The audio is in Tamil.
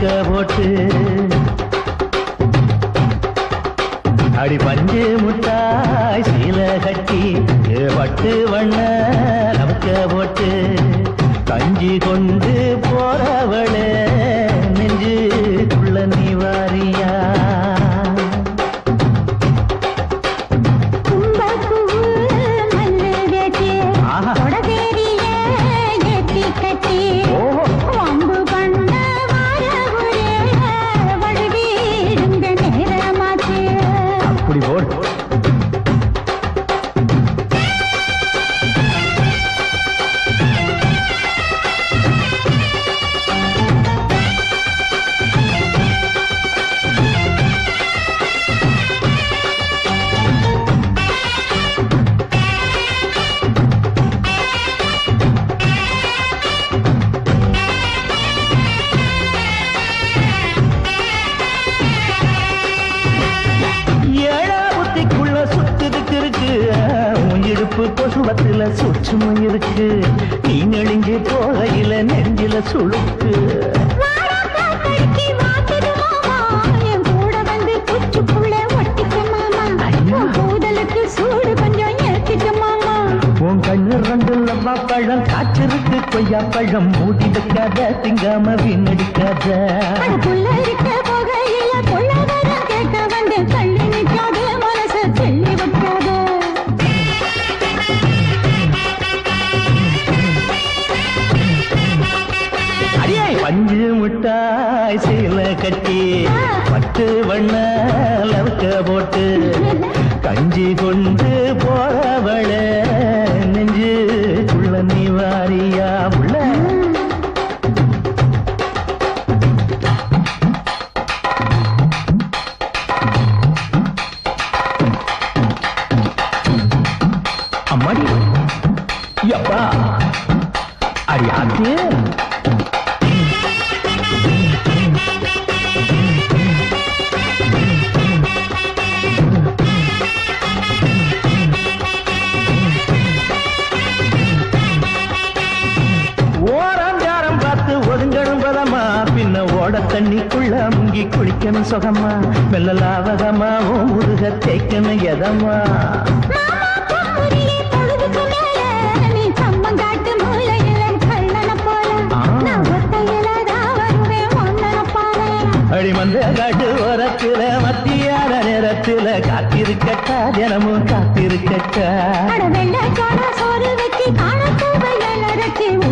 லவுக்க போட்டு அடி பஞ்சு முட்டாய் சீல கட்டி ஏ பட்டு வண்ண லவுக்க போட்டு கஞ்சி கொண்டு போறவளே நெஞ்சுக்குள்ள நீ வாரியா கும்பப்பூவு மல்லு வேட்டி, ஆஹா. கொடவேரியில ஏத்தி கட்டி, ஓஹோ. வம்பு பண்ண வாரவரே, வழுவிடுங்க நேரமாச்சு. அப்படி போடு ஏழா புத்திக்குள்ள சுத்துதுக்கு இருக்கு உன் இடுப்பு கொசுவத்துல சூட்சுமம் இருக்கு நீ நெளிஞ்சு போகையில நெஞ்சில சுளுக்கு வாராக்கா கடிக்கு வாத்துது மாமா, என் கூட வந்து குச்சுக்குள்ள ஒட்டிக்க மாமா. ஐயோ. உன் கூதலுக்கு சூடு கொஞ்சம் ஏத்திக்க மாமா உன் கண்ணு ரெண்டு லவ்வா பழம் காய்ச்சிருக்கு கொய்யா பழம் மூடி வைக்காத திங்காம வீணடிக்காத அதுக்குள்ள இருக்க புகையில கொள்ள வரம் கேட்க வந்து தள்ளி நிற்காத மனச தெள்ளி வைக்காத அடியே பஞ்சு முட்டாய் சீல கட்டி பட்டு வண்ண லவுக்க போட்டு கஞ்சி கொண்டு போறவள நெஞ்சுக்குள்ள நீ வாரியா உள்ள அம்மாடி யப்பா அடி அது ஓரஞ்சாரம் பார்த்து ஒதுங்கணும் பதமா பின்ன ஓட தண்ணிக்குள்ள முங்கி குளிக்கணும் சுகமா மெல்ல லாவகமா ஓ முருக தேய்க்கணும் எதமா மாமா பொம்முரியே பொழுதுக்கு மேல நீ சம்மங்காட்டு மூலையில கள்ளன போல ஆ. நான் ஒத்தையில தான் வருவேன் ஒன்னன போல அடிமந்த காட்டு ஓரத்துல மத்தியான நேரத்துல காத்திருக்கட்டா தினமும் காத்திருக்கட்டா அட வெள்ளக்கார சோறு வச்சு காணத்தூவையில ரச்சி